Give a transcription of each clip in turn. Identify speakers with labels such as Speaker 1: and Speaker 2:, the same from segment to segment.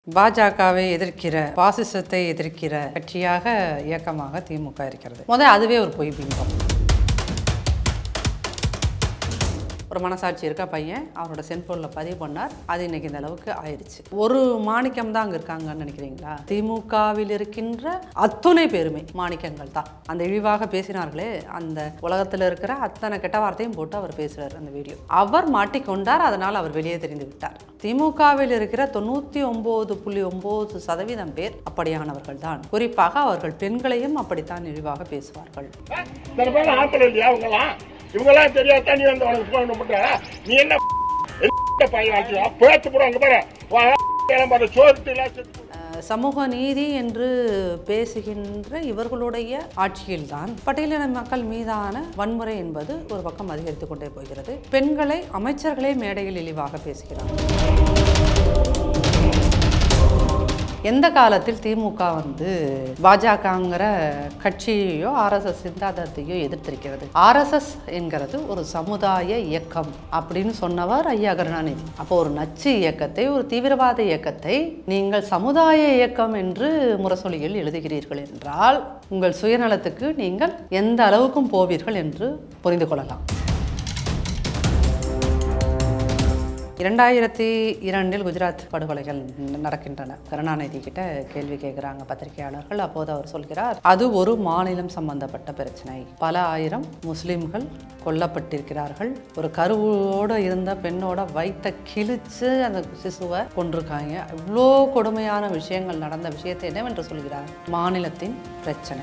Speaker 1: பாஜகவை எதிர்க்கிற பாசிசத்தை எதிர்க்கிற கட்சியாக இயக்கமாக திமுக இருக்கிறது முதல் அதுவே ஒரு பொய் பிம்பம் ஒரு மனசாட்சி இருக்க பையன் அவரோட செல்போனில் பதிவு பண்ணார் அது இன்னைக்கு இந்த அளவுக்கு ஆயிடுச்சு ஒரு மாணிக்கம் தான் அங்கே இருக்காங்கன்னு நினைக்கிறீங்களா திமுகவில் இருக்கின்ற அத்துணை பேருமை மாணிக்கங்கள் தான் அந்த இழிவாக பேசினார்களே அந்த உலகத்தில் இருக்கிற அத்தனை கெட்ட வார்த்தையும் போட்டு அவர் பேசுறாரு அந்த வீடியோ அவர் மாட்டிக்கொண்டார் அதனால் அவர் வெளியே தெரிந்து விட்டார் திமுகவில் இருக்கிற தொண்ணூற்றி ஒம்பது புள்ளி ஒம்பது சதவீதம் பேர் அப்படியானவர்கள் தான் குறிப்பாக அவர்கள் பெண்களையும் அப்படித்தான் இழிவாக பேசுவார்கள்
Speaker 2: சில பேர் ஆட்கள் இல்லையா இவங்கெல்லாம் இவங்கெல்லாம் தெரியாத நீ வந்து உனக்கு போன் பண்ற நீ என்ன என்ன பையன் ஆட்டியா பேத்து போடுவாங்க பாரு வா, பாரு சோறு எல்லாம் செத்து
Speaker 1: அஹ் சமூக நீதி என்று பேசுகின்ற இவர்களுடைய ஆட்சியில்தான் பட்டியலின மக்கள் மீதான வன்முறை என்பது ஒரு பக்கம் அதிகரித்து கொண்டே போகிறது பெண்களை அமைச்சர்களே மேடையில் இழிவாக பேசுகிறார்கள் எந்த காலத்தில் திமுக வந்து பாஜகங்கிற கட்சியையோ ஆர்எஸ்எஸ் சிந்தாந்தத்தையோ எதிர்த்திருக்கிறது ஆர்எஸ்எஸ் என்கிறது ஒரு சமுதாய இயக்கம் அப்படின்னு சொன்னவர் ஐயா கருணாநிதி அப்போ ஒரு நச்சு இயக்கத்தை ஒரு தீவிரவாத இயக்கத்தை நீங்கள் சமுதாய இயக்கம் என்று முரசொலியில் எழுதுகிறீர்கள் என்றால் உங்கள் சுயநலத்துக்கு நீங்கள் எந்த அளவுக்கும் போவீர்கள் என்று புரிந்து கொள்ளலாம் இரண்டாயிரத்தி இரண்டில் குஜராத் படுகொலைகள் ந- நடக்கின்றன கருணாநிதி கிட்ட கேள்வி கேட்குறாங்க பத்திரிகையாளர்கள் அப்போது அவர் சொல்கிறார் அது ஒரு மாநிலம் சம்பந்தப்பட்ட பிரச்சனை பல ஆயிரம் முஸ்லிம்கள் கொல்லப்பட்டிருக்கிறார்கள் ஒரு கருவோடு இருந்த பெண்ணோட வயித்தை கிழிச்சு அந்த சிசுவை கொண்டிருக்காங்க இவ்வளோ கொடுமையான விஷயங்கள் நடந்த விஷயத்தை என்னவென்று சொல்கிறார் மாநிலத்தின் பிரச்சனை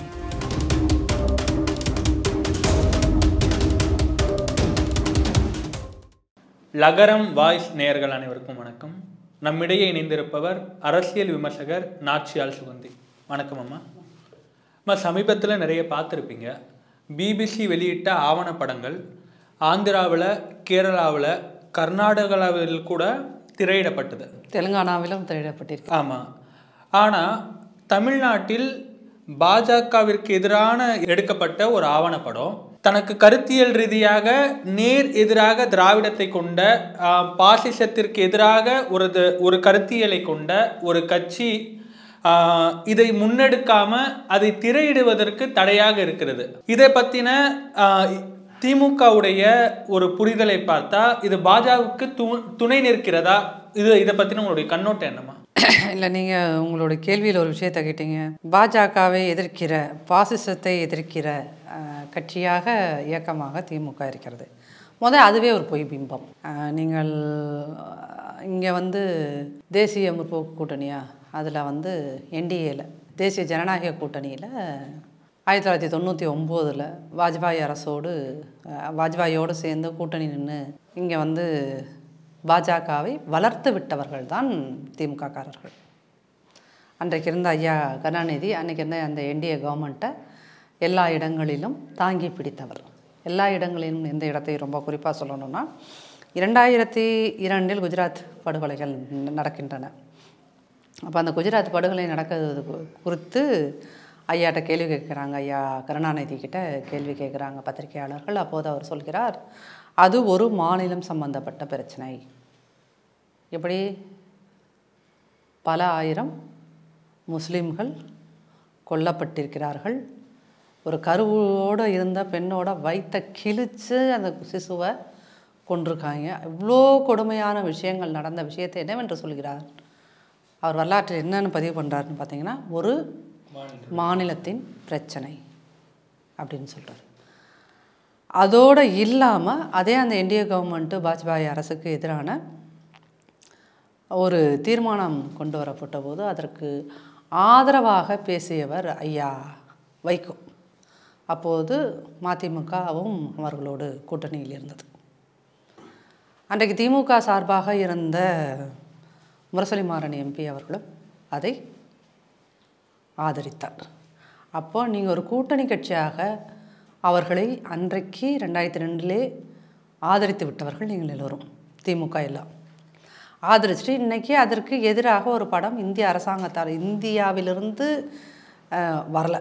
Speaker 3: லகரம் வாய்ஸ் நேயர்கள் அனைவருக்கும் வணக்கம் நம்மிடையே இணைந்திருப்பவர் அரசியல் விமர்சகர் நாச்சியால் சுகந்தி வணக்கம் அம்மா அம்மா சமீபத்தில் நிறைய பார்த்துருப்பீங்க பிபிசி வெளியிட்ட ஆவணப்படங்கள் ஆந்திராவில் கேரளாவில் கர்நாடகாவில் கூட திரையிடப்பட்டது
Speaker 1: தெலுங்கானாவிலும் திரையிடப்பட்டிருக்கு
Speaker 3: ஆமாம் ஆனால் தமிழ்நாட்டில் பாஜகவிற்கு எதிரான எடுக்கப்பட்ட ஒரு ஆவணப்படம் தனக்கு கருத்தியல் ரீதியாக நேர் எதிராக திராவிடத்தை கொண்ட ஆ, பாசிசத்திற்கு எதிராக ஒரு த- ஒரு கருத்தியலை கொண்ட ஒரு கட்சி ஆ, இதை முன்னெடுக்காம அதை திரையிடுவதற்கு தடையாக இருக்கிறது இதை பற்றின திமுகவுடைய ஒரு புரிதலை பார்த்தா இது பாஜகவுக்கு து துணை நிற்கிறதா இது இதை பற்றின உங்களுடைய கண்ணோட்டம் என்னம்மா
Speaker 1: இல்லை நீங்கள் உங்களோட கேள்வியில் ஒரு விஷயத்தை கேட்டீங்க பாஜகவை எதிர்க்கிற பாசிசத்தை எதிர்க்கிற அஹ், கட்சியாக இயக்கமாக திமுக இருக்கிறது முதல் அதுவே ஒரு பொய் பிம்பம் அஹ், நீங்கள் இங்கே வந்து தேசிய முற்போக்கு கூட்டணியா அதில் வந்து என்டிஏல தேசிய ஜனநாயக கூட்டணியில் ஆயிரத்தி தொள்ளாயிரத்தி தொண்ணூற்றி ஒம்போதில் வாஜ்பாய் அரசோடு அஹ், வாஜ்பாயோடு சேர்ந்து கூட்டணி நின்று இங்கே வந்து பாஜகவை வளர்த்து விட்டவர்கள் தான் திமுககாரர்கள் அன்றைக்கு இருந்த ஐயா கருணாநிதி அன்றைக்கி இருந்த அந்த என்டிஏ கவர்மெண்ட்டை எல்லா இடங்களிலும் தாங்கி பிடித்தவர் எல்லா இடங்களிலும் எந்த இடத்தையும் ரொம்ப குறிப்பாக சொல்லணும்னா இரண்டாயிரத்தி இரண்டில் குஜராத் படுகொலைகள் ந- நடக்கின்றன அப்போ அந்த குஜராத் படுகொலை நடக்கிறது கு- குறித்து ஐயாட்ட கேள்வி கேட்குறாங்க ஐயா கருணாநிதி கிட்ட கேள்வி கேட்குறாங்க பத்திரிகையாளர்கள் அப்போது அவர் சொல்கிறார் அது ஒரு மாநிலம் சம்பந்தப்பட்ட பிரச்சனை எப்படி பல ஆயிரம் முஸ்லிம்கள் கொல்லப்பட்டிருக்கிறார்கள் ஒரு கருவோடு இருந்த பெண்ணோட வயித்தை கிழிச்சு அந்த சிசுவை கொண்டிருக்காங்க இவ்வளோ கொடுமையான விஷயங்கள் நடந்த விஷயத்தை என்னவென்று சொல்கிறார் அவர் வரலாற்றில் என்னென்னு பதிவு பண்ணுறாருன்னு பார்த்தீங்கன்னா ஒரு மாநிலத்தின் பிரச்சனை அப்படின்னு சொல்கிறார் அதோடு இல்லாமல் அதே அந்த இந்திய கவர்மெண்ட்டு வாஜ்பாய் அரசுக்கு எதிரான ஒரு தீர்மானம் கொண்டு வரப்பட்ட போது அதற்கு ஆதரவாக பேசியவர் ஐயா வைகோ அப்போது மதிமுகவும் அவர்களோடு கூட்டணியில் இருந்தது அன்றைக்கு திமுக சார்பாக இருந்த முரசொலி மாறன் எம்பி அவர்களும் அதை ஆதரித்தார் அப்போ நீங்கள் ஒரு கூட்டணி கட்சியாக அவர்களை அன்றைக்கு ரெண்டாயிரத்தி ரெண்டிலே ஆதரித்து விட்டவர்கள் நீங்கள் எல்லோரும் திமுக எல்லாம் ஆதரிச்சுட்டு இன்னைக்கு அதற்கு எதிராக ஒரு படம் இந்திய அரசாங்கத்தால் இந்தியாவிலிருந்து அஹ், வரல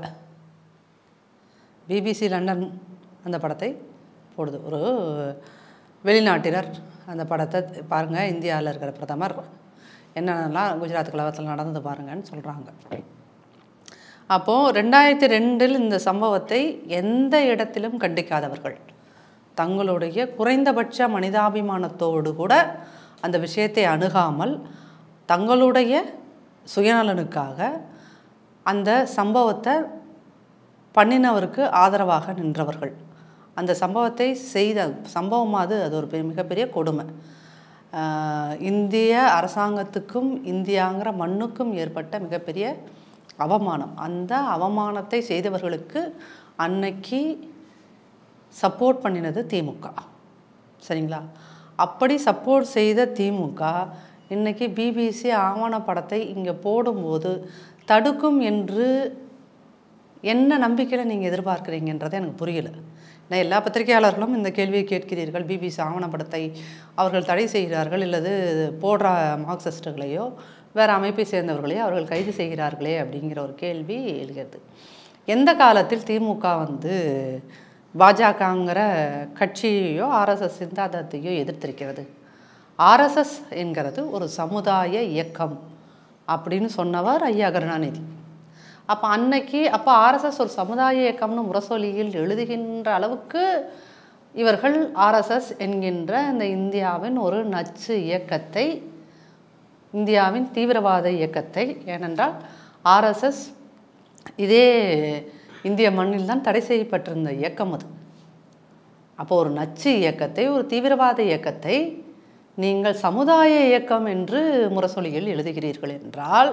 Speaker 1: பிபிசி லண்டன் அந்த படத்தை போடுது ஒரு வெளிநாட்டினர் அந்த படத்தை பாருங்கள் இந்தியாவில் இருக்கிற பிரதமர் என்னென்னலாம் குஜராத் கலவரத்தில் நடந்தது பாருங்கன்னு சொல்கிறாங்க அப்போது ரெண்டாயிரத்தி ரெண்டில் இந்த சம்பவத்தை எந்த இடத்திலும் கண்டிக்காதவர்கள் தங்களுடைய குறைந்தபட்ச மனிதாபிமானத்தோடு கூட அந்த விஷயத்தை அணுகாமல் தங்களுடைய சுயநலனுக்காக அந்த சம்பவத்தை பண்ணினவருக்கு ஆதரவாக நின்றவர்கள் அந்த சம்பவத்தை செய்த சம்பவம் அது அது ஒரு பெ- மிகப்பெரிய கொடுமை ஆஹ் இந்திய அரசாங்கத்துக்கும் இந்தியாங்கிற மண்ணுக்கும் ஏற்பட்ட மிகப்பெரிய அவமானம் அந்த அவமானத்தை செய்தவர்களுக்கு அன்னைக்கு சப்போர்ட் பண்ணினது திமுக சரிங்களா அப்படி சப்போர்ட் செய்த திமுக இன்னைக்கு பிபிசி ஆவணப்படத்தை இங்கே போடும்போது தடுக்கும் என்று என்ன நம்பிக்கையில் நீங்கள் எதிர்பார்க்குறீங்கன்றது எனக்கு புரியல நான் எல்லா பத்திரிகையாளர்களும் இந்த கேள்வியை கேட்கிறீர்கள் பிபிசி ஆவணப்படத்தை அவர்கள் தடை செய்கிறார்கள் இல்லது போடுற மார்க்சிஸ்டுகளையோ வேறு அமைப்பை சேர்ந்தவர்களையோ அவர்கள் கைது செய்கிறார்களே அப்படிங்கிற ஒரு கேள்வி எழுகிறது எந்த காலத்தில் திமுக வந்து பாஜகங்கிற கட்சியையோ ஆர்எஸ்எஸ் சிந்தாந்தத்தையோ எதிர்த்திருக்கிறது ஆர்எஸ்எஸ் என்கிறது ஒரு சமுதாய இயக்கம் அப்படின்னு சொன்னவர் ஐயா கருணாநிதி அப்போ அன்னைக்கு அப்போ ஆர்எஸ்எஸ் ஒரு சமுதாய இயக்கம்னு முரசொலியில் எழுதுகின்ற அளவுக்கு இவர்கள் ஆர்எஸ்எஸ் என்கின்ற இந்த இந்தியாவின் ஒரு நச்சு இயக்கத்தை இந்தியாவின் தீவிரவாத இயக்கத்தை ஏனென்றால் ஆர்எஸ்எஸ் இதே இந்திய மண்ணில் தான் தடை செய்யப்பட்டிருந்த இயக்கம் அது அப்போ ஒரு நச்சு இயக்கத்தை ஒரு தீவிரவாத இயக்கத்தை நீங்கள் சமுதாய இயக்கம் என்று முரசொலியில் எழுதுகிறீர்கள் என்றால்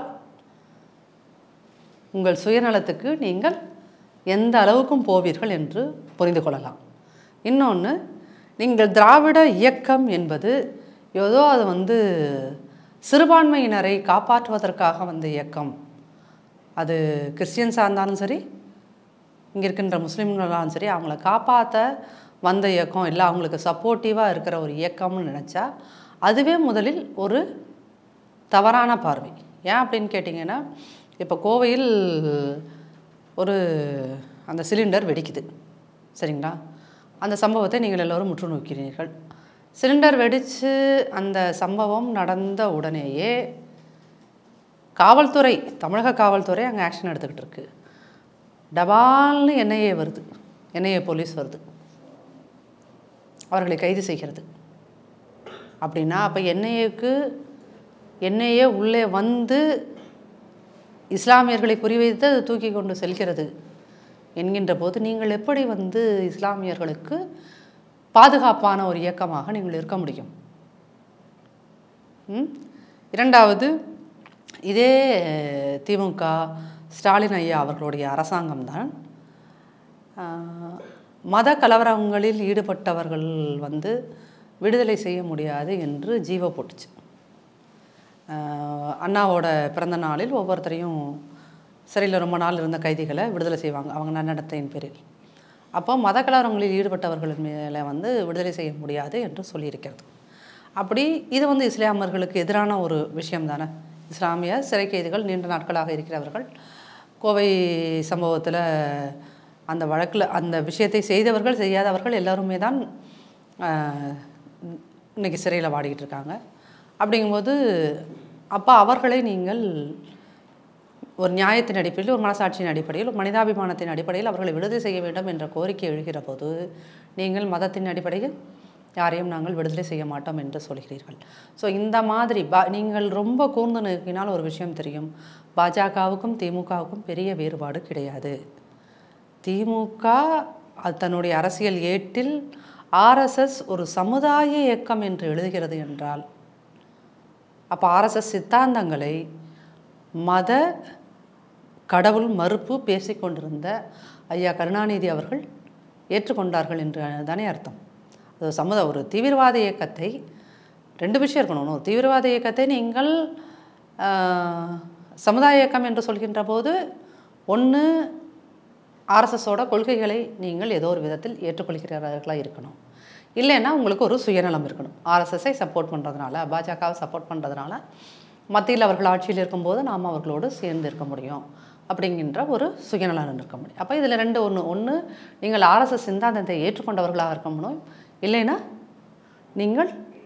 Speaker 1: உங்கள் சுயநலத்துக்கு நீங்கள் எந்த அளவுக்கும் போவீர்கள் என்று புரிந்து கொள்ளலாம் இன்னொன்று நீங்கள் திராவிட இயக்கம் என்பது ஏதோ அது வந்து சிறுபான்மையினரை காப்பாற்றுவதற்காக வந்த இயக்கம் அது கிறிஸ்டியன்ஸாக இருந்தாலும் சரி இங்கே இருக்கின்ற முஸ்லீம்களாலும் சரி அவங்கள காப்பாற்ற வந்த இயக்கம் இல்லை அவங்களுக்கு சப்போர்ட்டிவாக இருக்கிற ஒரு இயக்கம்னு நினச்சா அதுவே முதலில் ஒரு தவறான பார்வை ஏன் அப்படின்னு கேட்டிங்கன்னா இப்போ கோவையில் ஒரு அந்த சிலிண்டர் வெடிக்குது சரிங்களா அந்த சம்பவத்தை நீங்கள் எல்லோரும் முற்று நோக்கிறீர்கள் சிலிண்டர் வெடித்து அந்த சம்பவம் நடந்த உடனேயே காவல்துறை தமிழக காவல்துறை அங்கே ஆக்ஷன் எடுத்துக்கிட்டு இருக்கு டபால்னு என்ஐஏ வருது என்ஐஏ போலீஸ் வருது அவர்களை கைது செய்கிறது அப்படின்னா அப்போ என்ஐஏக்கு என்ஐஏ உள்ளே வந்து இஸ்லாமியர்களை குறிவைத்து அது தூக்கி கொண்டு செல்கிறது என்கின்ற போது நீங்கள் எப்படி வந்து இஸ்லாமியர்களுக்கு பாதுகாப்பான ஒரு இயக்கமாக நீங்கள் இருக்க முடியும் ம்? இரண்டாவது இதே திமுக ஸ்டாலின் ஐயா அவர்களுடைய அரசாங்கம்தான் ஆஹ், மத கலவரங்களில் ஈடுபட்டவர்கள் வந்து விடுதலை செய்ய முடியாது என்று ஜீவோ போட்டுச்சு ஆஹ், அண்ணாவோட பிறந்த நாளில் ஒவ்வொருத்தரையும் சிறையில் ரொம்ப நாள் இருந்த கைதிகளை விடுதலை செய்வாங்க அவங்க நன்னடத்தையின் பேரில் அப்போ மத கலவரங்களில் ஈடுபட்டவர்கள் மேலே வந்து விடுதலை செய்ய முடியாது என்று சொல்லியிருக்கிறது அப்படி இது வந்து இஸ்லாமியர்களுக்கு எதிரான ஒரு விஷயம் தானே இஸ்லாமிய சிறை கைதிகள் நீண்ட நாட்களாக இருக்கிறவர்கள் கோவை சம்பவத்தில் அந்த வழக்கில் அந்த விஷயத்தை செய்தவர்கள் செய்யாதவர்கள் எல்லாருமே தான் ஆஹ், இன்னைக்கு சிறையில் வாடிக்கிட்டு இருக்காங்க அப்படிங்கும்போது அப்போ அவர்களை நீங்கள் ஒரு நியாயத்தின் அடிப்படையில் ஒரு மனசாட்சியின் அடிப்படையில் ஒரு மனிதாபிமானத்தின் அடிப்படையில் அவர்களை விடுதலை செய்ய வேண்டும் என்ற கோரிக்கை எழுகிற போது நீங்கள் மதத்தின் அடிப்படையில் யாரையும் நாங்கள் விடுதலை செய்ய மாட்டோம் என்று சொல்கிறீர்கள் ஸோ இந்த மாதிரி பா நீங்கள் ரொம்ப கூர்ந்து நோக்கினால் ஒரு விஷயம் தெரியும் பாஜகவுக்கும் திமுகவுக்கும் பெரிய வேறுபாடு கிடையாது திமுக அது தன்னுடைய அரசியல் ஏட்டில் ஆர்எஸ்எஸ் ஒரு சமுதாய இயக்கம் என்று எழுதுகிறது என்றால் அப்போ ஆர்எஸ்எஸ் சித்தாந்தங்களை மத கடவுள் மறுப்பு பேசிக்கொண்டிருந்த ஐயா கருணாநிதி அவர்கள் ஏற்றுக்கொண்டார்கள் என்று தானே அர்த்தம் அது சமுதாய ஒரு தீவிரவாத இயக்கத்தை ரெண்டு விஷயம் இருக்கணும் ஒண்ணு, ஒரு தீவிரவாத இயக்கத்தை நீங்கள் ஆஹ், சமுதாய இயக்கம் என்று சொல்கின்ற போது ஒன்று ஆர்எஸ்எஸோட கொள்கைகளை நீங்கள் ஏதோ ஒரு விதத்தில் ஏற்றுக்கொள்கிறவர்களாக இருக்கணும் இல்லைன்னா உங்களுக்கு ஒரு சுயநலம் இருக்கணும் ஆர்எஸ்எஸ்ஸை சப்போர்ட் பண்ணுறதுனால பாஜகவை சப்போர்ட் பண்ணுறதுனால மத்தியில் அவர்கள் ஆட்சியில் இருக்கும்போது நாம் அவர்களோடு சேர்ந்து இருக்க முடியும் அப்படிங்கின்ற ஒரு சுயநலம் இருக்க முடியும் அப்போ இதில் ரெண்டு ஒன்று ஒன்று நீங்கள் ஆர்எஸ்எஸ் சிந்தாந்தத்தை ஏற்றுக்கொண்டவர்களாக இருக்க முடியும் இல்லைன்னா நீங்கள்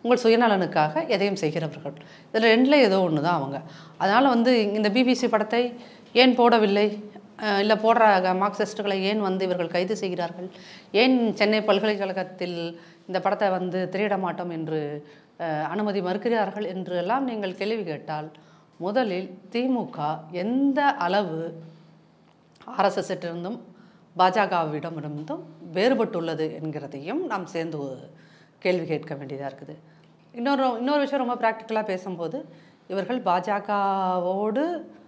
Speaker 1: உங்கள் சுயநலனுக்காக எதையும் செய்கிறவர்கள் இதில் ரெண்டில் ஏதோ ஒன்று தான் அவங்க அதனால் வந்து இந்த பிபிசி படத்தை ஏன் போடவில்லை இல்லை போடுற மார்க்சிஸ்டுகளை ஏன் வந்து இவர்கள் கைது செய்கிறார்கள் ஏன் சென்னை பல்கலைக்கழகத்தில் இந்த படத்தை வந்து திரையிட மாட்டோம் என்று அஹ், அனுமதி மறுக்கிறார்கள் என்று எல்லாம் நீங்கள் கேள்வி கேட்டால் முதலில் திமுக எந்த அளவு ஆர்எஸ்எஸ்ஸிட்டிருந்தும் பாஜகவிடமிருந்தும் வேறுபட்டுள்ளது என்கிறதையும் நாம் சேர்ந்து ஒரு கேள்வி கேட்க வேண்டியதாக இருக்குது இன்னொரு இன்னொரு விஷயம் ரொம்ப ப்ராக்டிக்கலாக பேசும்போது இவர்கள் பாஜகவோடு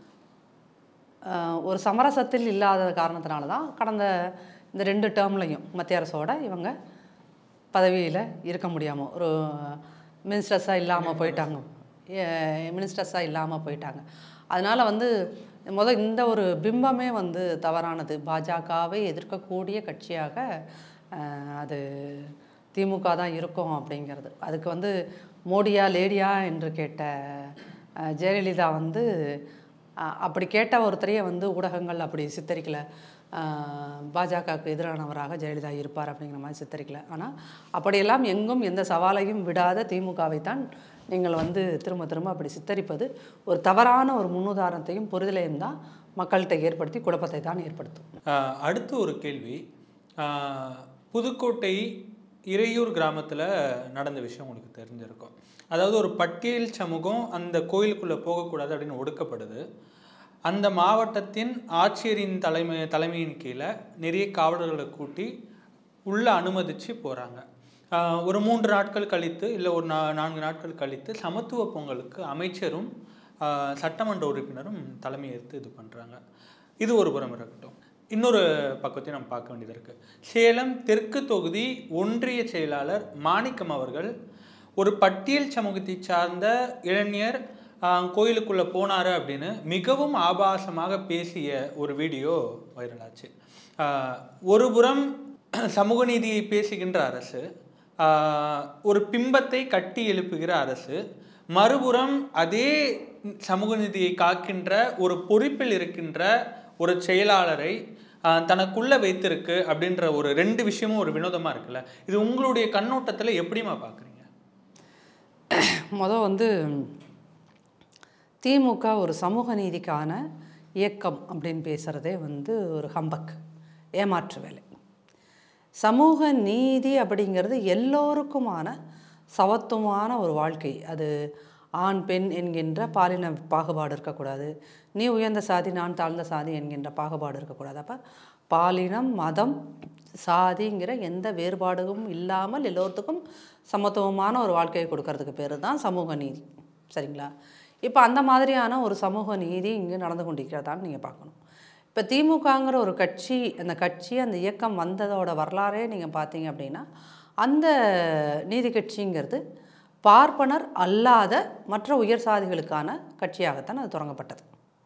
Speaker 1: ஆஹ், ஒரு சமரசத்தில் இல்லாத காரணத்தினால தான் கடந்த இந்த ரெண்டு டேர்ம்லையும் மத்திய அரசோட இவங்க பதவியில் இருக்க முடியாமல் ஒரு மினிஸ்டர்ஸாக இல்லாமல் போயிட்டாங்க மினிஸ்டர்ஸாக இல்லாமல் போயிட்டாங்க அதனால் வந்து முதல் இந்த ஒரு பிம்பமே வந்து தவறானது பாஜகவை எதிர்க்கக்கூடிய கட்சியாக ஆஹ், அது திமுக தான் இருக்கும் அப்படிங்கிறது அதுக்கு வந்து மோடியா லேடியா என்று கேட்ட ஆஹ், ஜெயலலிதா வந்து ஆஹ், அப்படி கேட்ட ஒருத்தரையே வந்து ஊடகங்கள் அப்படி சித்தரிக்கல பாஜகவுக்கு எதிரானவராக ஜெயலலிதா இருப்பார் அப்படிங்கிற மாதிரி சித்தரிக்கல ஆனால் அப்படியெல்லாம் எங்கும் எந்த சவாலையும் விடாத திமுகவை தான் நீங்கள் வந்து திரும்ப திரும்ப அப்படி சித்தரிப்பது ஒரு தவறான ஒரு முன்னுதாரணத்தையும் புரிதலையும் தான் மக்கள்கிட்ட ஏற்படுத்தி குழப்பத்தை தான் ஏற்படுத்தும்
Speaker 3: ஆஹ் அடுத்து ஒரு கேள்வி ஆஹ் புதுக்கோட்டை இறையூர் கிராமத்தில் நடந்த விஷயம் உங்களுக்கு தெரிஞ்சிருக்கும் அதாவது ஒரு பட்டியல் சமூகம் அந்த கோயிலுக்குள்ளே போகக்கூடாது அப்படின்னு ஒடுக்கப்படுது அந்த மாவட்டத்தின் ஆட்சியரின் தலைமை தலைமையின் கீழே நிறைய காவலர்களை கூட்டி உள்ளே அனுமதிச்சு போகிறாங்க ஒரு மூன்று நாட்கள் கழித்து இல்லை ஒரு நா நான்கு நாட்கள் கழித்து சமத்துவ பொங்கலுக்கு அமைச்சரும் ஆஹ் சட்டமன்ற உறுப்பினரும் தலைமையேற்று இது பண்ணுறாங்க இது ஒரு புறம் இருக்கட்டும் இன்னொரு பக்கத்தையும் நம்ம பார்க்க வேண்டியது இருக்குது சேலம் தெற்கு தொகுதி ஒன்றிய செயலாளர் மாணிக்கம் அவர்கள் ஒரு பட்டியல் சமூகத்தை சார்ந்த இளைஞர் ஆஹ், கோயிலுக்குள்ள போனாரு அப்படின்னு மிகவும் ஆபாசமாக பேசிய ஒரு வீடியோ வைரலாச்சு ஆஹ், ஒரு புறம் சமூக நீதியை பேசுகின்ற அரசு ஆஹ், ஒரு பிம்பத்தை கட்டி எழுப்புகிற அரசு மறுபுறம் அதே சமூக நீதியை காக்கின்ற ஒரு பொறுப்பில் இருக்கின்ற ஒரு செயலாளரை ஆஹ், தனக்குள்ள வைத்திருக்கு அப்படின்ற ஒரு ரெண்டு விஷயமும் ஒரு வினோதமா இருக்குல்ல இது உங்களுடைய கண்ணோட்டத்துல எப்படிமா பார்க்குறீங்க
Speaker 1: மொதல் வந்து திமுக ஒரு சமூக நீதிக்கான இயக்கம் அப்படின்னு பேசுகிறதே வந்து ஒரு ஹம்பக் ஏமாற்று வேலை சமூக நீதி அப்படிங்கிறது எல்லோருக்குமான சமத்துவமான ஒரு வாழ்க்கை அது ஆண் பெண் என்கின்ற பாலின பாகுபாடு இருக்கக்கூடாது நீ உயர்ந்த சாதி நான் தாழ்ந்த சாதி என்கின்ற பாகுபாடு இருக்கக்கூடாது அப்போ பாலினம் மதம் சாதிங்கிற எந்த வேறுபாடும் இல்லாமல் எல்லோருத்துக்கும் சமத்துவமான ஒரு வாழ்க்கையை கொடுக்கறதுக்கு பேர் தான் சமூக நீதி சரிங்களா இப்போ அந்த மாதிரியான ஒரு சமூக நீதி இங்கே நடந்து கொண்டிருக்கிறதான்னு நீங்கள் பார்க்கணும் இப்போ திமுகங்கிற ஒரு கட்சி அந்த கட்சி அந்த இயக்கம் வந்ததோட வரலாறே நீங்கள் பார்த்தீங்க அப்படின்னா அந்த நீதி கட்சிங்கிறது பார்ப்பனர் அல்லாத மற்ற உயர் சாதிகளுக்கான கட்சியாகத்தான் அது தொடங்கப்பட்டது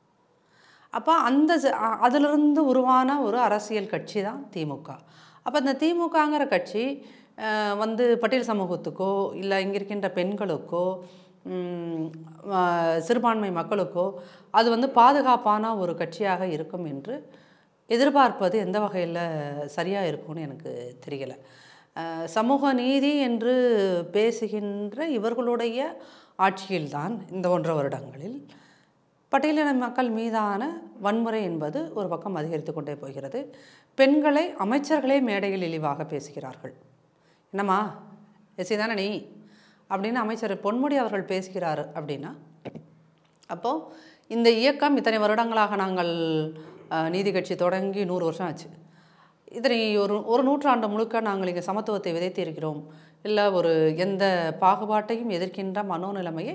Speaker 1: அப்போ அந்த ச- அ- அதிலிருந்து உருவான ஒரு அரசியல் கட்சி தான் திமுக அப்போ இந்த திமுகங்கிற கட்சி அஹ், வந்து பட்டியல் சமூகத்துக்கோ இல்லை இங்கே இருக்கின்ற பெண்களுக்கோ ம், அஹ், சிறுபான்மை மக்களுக்கோ அது வந்து பாதுகாப்பான ஒரு கட்சியாக இருக்கும் என்று எதிர்பார்ப்பது எந்த வகையில் சரியாக இருக்கும்னு எனக்கு தெரியலை அஹ், சமூக நீதி என்று பேசுகின்ற இவர்களுடைய ஆட்சியில்தான் இந்த ஒன்றரை வருடங்களில் பட்டியலின மக்கள் மீதான வன்முறை என்பது ஒரு பக்கம் அதிகரித்து கொண்டே போகிறது பெண்களை அமைச்சர்களே மேடையில் இழிவாக பேசுகிறார்கள் என்னம்மா எஸ்சி தானே நீ அப்படின்னு அமைச்சர் பொன்முடி அவர்கள் பேசுகிறார் அப்படின்னா அப்போது இந்த இயக்கம் இத்தனை வருடங்களாக நாங்கள் அஹ், நீதி கட்சி தொடங்கி நூறு வருஷம் ஆச்சு இதனை ஒரு ஒரு நூற்றாண்டு முழுக்க நாங்கள் இங்கே சமத்துவத்தை விதைத்து இருக்கிறோம் இல்லை ஒரு எந்த பாகுபாட்டையும் எதிர்க்கின்ற மனோநிலைமையை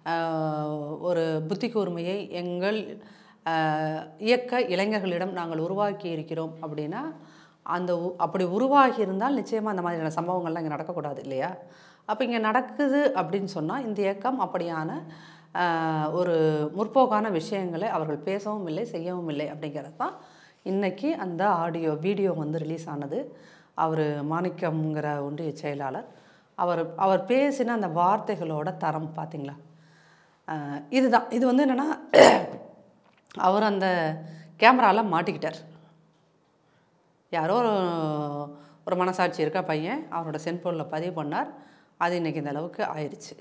Speaker 1: ஆஹ், ஒரு புத்தி கூர்மையை எங்கள் ஆஹ், இயக்க இளைஞர்களிடம் நாங்கள் உருவாக்கி இருக்கிறோம் அப்படின்னா அந்த உ- அப்படி உருவாகி இருந்தால் நிச்சயமாக அந்த மாதிரியான சம்பவங்கள்லாம் இங்கே நடக்கக்கூடாது இல்லையா அப்போ இங்கே நடக்குது அப்படின்னு சொன்னால் இந்த இயக்கம் அப்படியான ஆஹ், ஒரு முற்போக்கான விஷயங்களை அவர்கள் பேசவும் இல்லை செய்யவும் இல்லை அப்படிங்கிறது தான் இன்னைக்கு அந்த ஆடியோ வீடியோ வந்து ரிலீஸ் ஆனது அவர் மாணிக்கம்ங்கிற ஒன்றிய செயலாளர் அவர் அவர் பேசின அந்த வார்த்தைகளோட தரம் பார்த்தீங்களா ஆஹ், இதுதான் இது வந்து என்னென்னா அவர் அந்த கேமராவில் மாட்டிக்கிட்டார் யாரோ ஒரு ஒரு மனசாட்சி இருக்க பையன் அவரோட செல்ஃபோனில் பதிவு பண்ணார் அது இன்றைக்கி இந்த அளவுக்கு ஆயிடுச்சு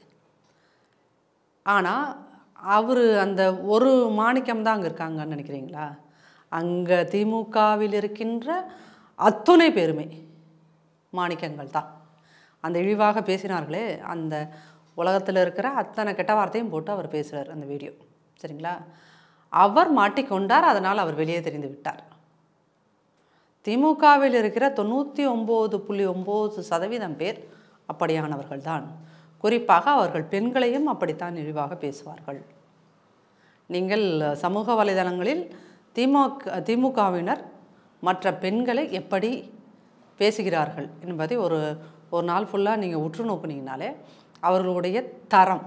Speaker 1: ஆனால் அவர் அந்த ஒரு மாணிக்கம் தான் அங்கே இருக்காங்கன்னு நினைக்கிறீங்களா அங்கே திமுகவில் இருக்கின்ற அத்துணை பேருமே மாணிக்கங்கள் தான் அந்த இழிவாக பேசினார்களே அந்த உலகத்தில் இருக்கிற அத்தனை கெட்ட வார்த்தையும் போட்டு அவர் பேசுகிறார் அந்த வீடியோ சரிங்களா அவர் மாட்டிக்கொண்டார் அதனால் அவர் வெளியே தெரிந்து விட்டார் திமுகவில் இருக்கிற தொண்ணூற்றி ஒம்பது புள்ளி ஒம்பது சதவீதம் பேர் அப்படியானவர்கள் தான் குறிப்பாக அவர்கள் பெண்களையும் அப்படித்தான் இழிவாக பேசுவார்கள் நீங்கள் சமூக வலைதளங்களில் திமுக திமுகவினர் மற்ற பெண்களை எப்படி பேசுகிறார்கள் என்பதை ஒரு ஒரு நாள் ஃபுல்லாக நீங்கள் உற்று நோக்குனீங்கனாலே அவர்களுடைய தரம்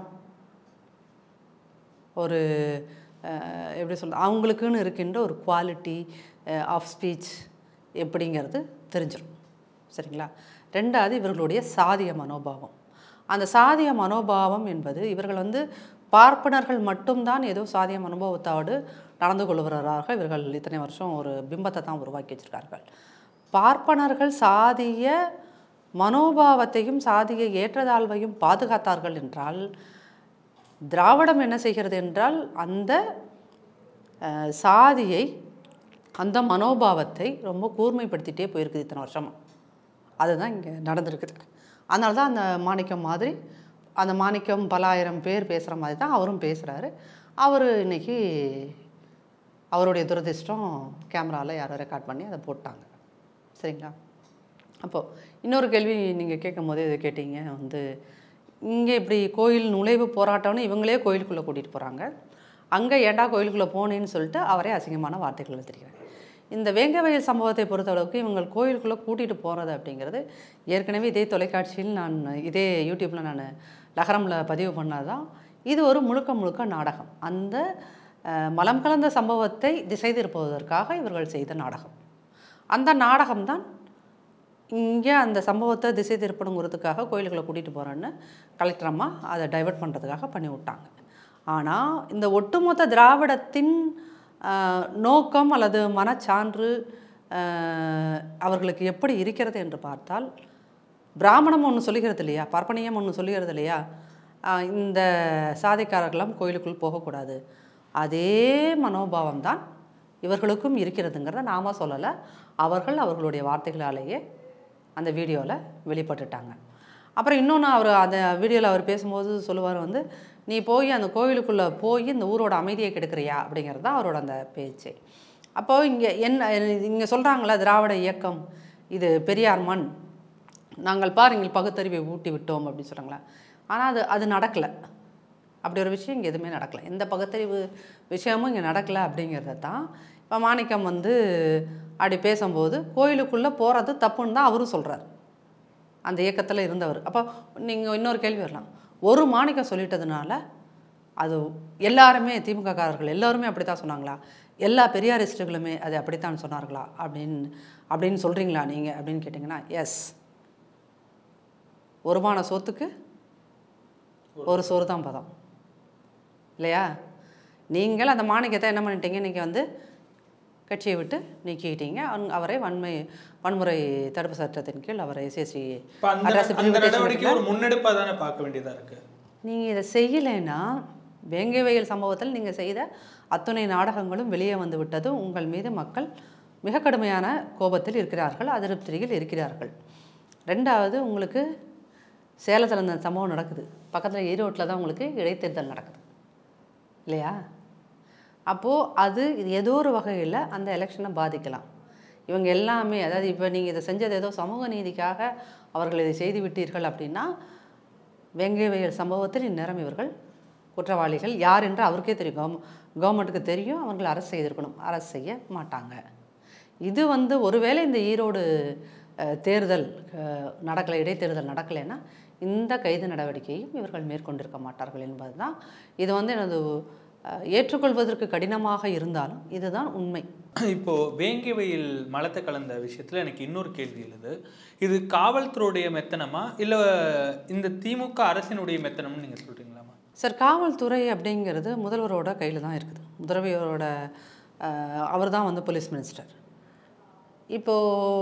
Speaker 1: ஒரு அஹ், எப்படி சொல்ல அவங்களுக்குன்னு இருக்கின்ற ஒரு குவாலிட்டி ஆஃப் ஸ்பீச் எப்படிங்கிறது தெரிஞ்சிடும் சரிங்களா ரெண்டாவது இவர்களுடைய சாதிய மனோபாவம் அந்த சாதிய மனோபாவம் என்பது இவர்கள் வந்து பார்ப்பனர்கள் மட்டும்தான் ஏதோ சாதிய மனோபாவத்தோடு நடந்து கொள்கிறார்கள் இவர்கள் இத்தனை வருஷம் ஒரு பிம்பத்தை தான் உருவாக்கி வச்சிருக்கார்கள் பார்ப்பனர்கள் சாதிய மனோபாவத்தையும் சாதிய ஏற்றத்தாழ்வையும் பாதுகாத்தார்கள் என்றால் திராவிடம் என்ன செய்கிறது என்றால் அந்த அஹ், சாதியை அந்த மனோபாவத்தை ரொம்ப கூர்மைப்படுத்திட்டே போயிருக்குது இத்தனை வருஷமாக அதுதான் இங்கே நடந்திருக்குது அதனால தான் அந்த மாணிக்கம் மாதிரி அந்த மாணிக்கம் பல ஆயிரம் பேர் பேசுகிற மாதிரி தான் அவரும் பேசுகிறாரு அவர் இன்னைக்கு அவருடைய துரதிர்ஷ்டம் கேமராவில் யாரோ ரெக்கார்ட் பண்ணி அதை போட்டாங்க சரிங்களா அப்போது இன்னொரு கேள்வி நீங்கள் கேட்கும் போதே இதை கேட்டீங்க வந்து இங்கே இப்படி கோயில் நுழைவு போராட்டம்னு இவங்களே கோயிலுக்குள்ளே கூட்டிகிட்டு போகிறாங்க அங்கே ஏன்டா கோயிலுக்குள்ளே போனேன்னு சொல்லிட்டு அவரே அசிங்கமான வார்த்தைகள் எழுதிருக்கிறார் இந்த வேங்கவயல் சம்பவத்தை பொறுத்தளவுக்கு இவங்க கோயிலுக்குள்ளே கூட்டிகிட்டு போகிறது அப்படிங்கிறது ஏற்கனவே இதே தொலைக்காட்சியில் நான் இதே யூடியூப்பில் நான் லகரமில் பதிவு பண்ணதான் இது ஒரு முழுக்க முழுக்க நாடகம் அந்த அஹ், மலம் கலந்த சம்பவத்தை திசை திருப்புவதற்காக இவர்கள் செய்த நாடகம் அந்த நாடகம்தான் இங்கே அந்த சம்பவத்தை திசை திருப்பணுங்கிறதுக்காக கோயிலுக்குள்ளே கூட்டிகிட்டு போகிறேன்னு கலெக்டர் அம்மா அதை டைவர்ட் பண்ணுறதுக்காக பண்ணி விட்டாங்க ஆனால் இந்த ஒட்டுமொத்த திராவிடத்தின் ஆஹ், நோக்கம் அல்லது மனச்சான்று ஆஹ், அவர்களுக்கு எப்படி இருக்கிறது என்று பார்த்தால் பிராமணம் ஒன்று சொல்லுகிறது இல்லையா பார்ப்பனியம் ஒன்று சொல்லுகிறது இல்லையா ஆஹ், இந்த சாதிக்காரர்களாம் கோயிலுக்குள் போகக்கூடாது அதே மனோபாவம் தான் இவர்களுக்கும் இருக்கிறதுங்கிறத நாம சொல்லலை அவர்கள் அவர்களுடைய வார்த்தைகளாலேயே அந்த வீடியோவில் வெளிப்பட்டுட்டாங்க அப்புறம் இன்னொன்று அவர் அந்த வீடியோவில் அவர் பேசும்போது சொல்லுவார் வந்து நீ போய் அந்த கோயிலுக்குள்ளே போய் இந்த ஊரோட அமைதியை கெடுக்கிறியா அப்படிங்கிறது தான் அவரோட அந்த பேச்சு அப்போது இங்கே என்ன இங்கே சொல்கிறாங்களா திராவிட இயக்கம் இது பெரியார் மண் நாங்கள் பாருங்கள் பகுத்தறிவை ஊட்டி விட்டோம் அப்படின்னு சொல்கிறாங்களா ஆனால் அது அது நடக்கலை அப்படி ஒரு விஷயம் இங்கே எதுவுமே நடக்கலை எந்த பகுத்தறிவு விஷயமும் இங்கே நடக்கலை அப்படிங்கிறத தான் இப்போ மாணிக்கம் வந்து அப்படி பேசும்போது கோயிலுக்குள்ளே போகிறது தப்புன்னு தான் அவரும் சொல்கிறார் அந்த இயக்கத்தில் இருந்தவர் அப்போ நீங்கள் இன்னொரு கேள்வி வரலாம் ஒரு மாணிக்கம் சொல்லிட்டதுனால அது எல்லாருமே திமுககாரர்கள் எல்லாருமே அப்படி தான் சொன்னாங்களா எல்லா பெரியாரிஸ்ட்டுகளுமே அது அப்படித்தான் சொன்னார்களா அப்படின்னு அப்படின்னு சொல்கிறீங்களா நீங்கள் அப்படின்னு கேட்டிங்கன்னா எஸ் ஒருமான சோத்துக்கு ஒரு சோறு தான் பதம் இல்லையா நீங்கள் அந்த மாணிக்கத்தை என்ன பண்ணிட்டீங்க நீங்கள் வந்து கட்சியை விட்டு நீக்கிட்டீங்க அவன்- அவரை வன்மை வன்முறை தடுப்பு சட்டத்தின் கீழ் அவரை எஸ்எஸ்சி
Speaker 3: இப்ப அந்த அந்த நடவடிக்கை ஒரு முன்னெடுப்பா தானே பார்க்க வேண்டியதா இருக்கு
Speaker 1: நீங்கள் இதை செய்யலைன்னா வேங்கை வயல் சம்பவத்தில் நீங்கள் செய்த அத்துணை நாடகங்களும் வெளியே வந்து விட்டது உங்கள் மீது மக்கள் மிக கடுமையான கோபத்தில் இருக்கிறார்கள் அதிருப்தியில் இருக்கிறார்கள் ரெண்டாவது உங்களுக்கு சேலத்தில் இந்த சம்பவம் நடக்குது பக்கத்தில் ஈரோட்டில் தான் உங்களுக்கு இடைத்தேர்தல் நடக்குது இல்லையா அப்போது அது இது ஏதோ ஒரு வகையில் அந்த எலெக்ஷனை பாதிக்கலாம் இவங்க எல்லாமே அதாவது இப்போ நீங்கள் இதை செஞ்சது ஏதோ சமூக நீதிக்காக அவர்கள் இதை செய்து விட்டீர்கள் அப்படின்னா வெங்கை வயல் சம்பவத்தில் இந்நேரம் இவர்கள் குற்றவாளிகள் யார் என்று அவருக்கே தெரியும் கவர்ம கவர்மெண்ட்டுக்கு தெரியும் அவர்கள் அரசு செய்திருக்கணும் அரசு செய்ய மாட்டாங்க இது வந்து ஒருவேளை இந்த ஈரோடு அஹ், தேர்தல் அஹ், நடக்கலை இடைத்தேர்தல் நடக்கலைன்னா இந்த கைது நடவடிக்கையும் இவர்கள் மேற்கொண்டிருக்க மாட்டார்கள் என்பதுதான் இது வந்து எனது அஹ், ஏற்றுக்கொள்வதற்கு கடினமாக இருந்தாலும் இதுதான் உண்மை
Speaker 3: இப்போ வேங்கிவையில் மலத்தை கலந்த விஷயத்துல எனக்கு இன்னொரு கேள்வி எழுது இது காவல்துறையுடைய மெத்தனமா இல்ல இந்த திமுக அரசினுடைய மெத்தனம்னு நீங்க சொல்றீங்களாமா
Speaker 1: சார் காவல்துறை அப்படிங்கிறது முதல்வரோட கையில் தான் இருக்குது முதல்வரோட அவர் தான் வந்து போலீஸ் மினிஸ்டர் இப்போது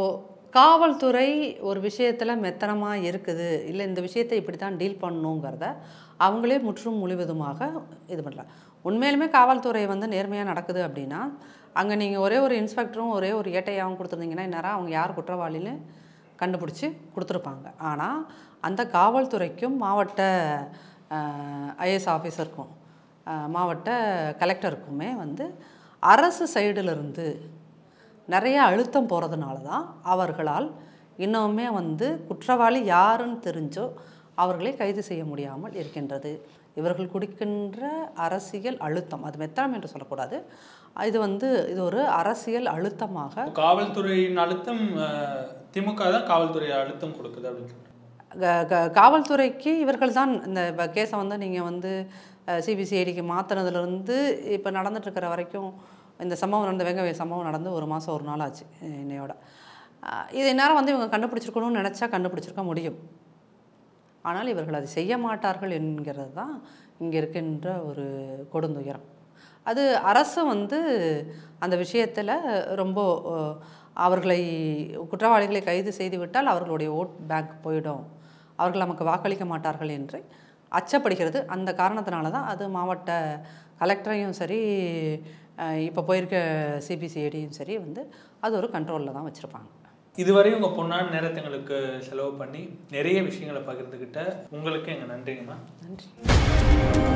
Speaker 1: காவல்துறை ஒரு விஷயத்தில் மெத்தனமாக இருக்குது இல்லை இந்த விஷயத்தை இப்படி தான் டீல் பண்ணணுங்கிறத அவங்களே முற்றும் முழுவதுமாக இது பண்ணுறாங்க உண்மையிலுமே காவல்துறை வந்து நேர்மையாக நடக்குது அப்படின்னா அங்கே நீங்கள் ஒரே ஒரு இன்ஸ்பெக்டரும் ஒரே ஒரு ஏட்டையாகவும் கொடுத்துருந்தீங்கன்னா இந்நேரம் அவங்க யார் குற்றவாளின்னு கண்டுபிடிச்சி கொடுத்துருப்பாங்க ஆனால் அந்த காவல்துறைக்கும் மாவட்ட ஐஏஎஸ் ஆஃபீஸருக்கும் மாவட்ட கலெக்டருக்குமே வந்து அரசு சைடிலிருந்து நிறைய அழுத்தம் போகிறதுனால தான் அவர்களால் இன்னுமே வந்து குற்றவாளி யாருன்னு தெரிஞ்சோ அவர்களை கைது செய்ய முடியாமல் இருக்கின்றது இவர்கள் கொடுக்கின்ற அரசியல் அழுத்தம் அது மெத்தனம் என்று சொல்லக்கூடாது இது வந்து இது ஒரு அரசியல் அழுத்தமாக
Speaker 3: காவல்துறையின் அழுத்தம் அஹ், திமுக தான் காவல்துறை அழுத்தம் கொடுக்குது அப்படின்னு சொல்றேன்
Speaker 1: க- க- காவல்துறைக்கு இவர்கள் தான் இந்த கேஸை வந்து நீங்கள் வந்து சிபிசிஐடிக்கு மாற்றினதுலேருந்து இப்போ நடந்துட்டுருக்கிற வரைக்கும் இந்த சம்பவம் நடந்த வெங்க சம்பவம் நடந்து ஒரு மாதம் ஒரு நாள் ஆச்சு அஹ் இன்னையோட அஹ் இதை நேரம் வந்து இவங்க கண்டுபிடிச்சிருக்கணும்னு நினச்சா கண்டுபிடிச்சிருக்க முடியும் ஆனால் இவர்கள் அதை செய்ய மாட்டார்கள் என்கிறது தான் இங்கே இருக்கின்ற ஒரு கொடுந்துயரம் அது அரசு வந்து அந்த விஷயத்தில் ரொம்ப அஹ், அவர்களை குற்றவாளிகளை கைது செய்து விட்டால் அவர்களுடைய ஓட் பேங்க் போயிடும் அவர்கள் நமக்கு வாக்களிக்க மாட்டார்கள் என்று அச்சப்படுகிறது அந்த காரணத்தினால தான் அது மாவட்ட கலெக்டரையும் சரி இப்போ போயிருக்க சிபிசிஐடியும் சரி வந்து அது ஒரு கண்ட்ரோலில் தான் வச்சுருப்பாங்க
Speaker 3: இதுவரை உங்கள் பொன்னான நேரத்தை எங்களுக்கு செலவு பண்ணி நிறைய விஷயங்களை பகிர்ந்துக்கிட்ட உங்களுக்கு எங்கள் நன்றிங்கம்மா
Speaker 1: நன்றி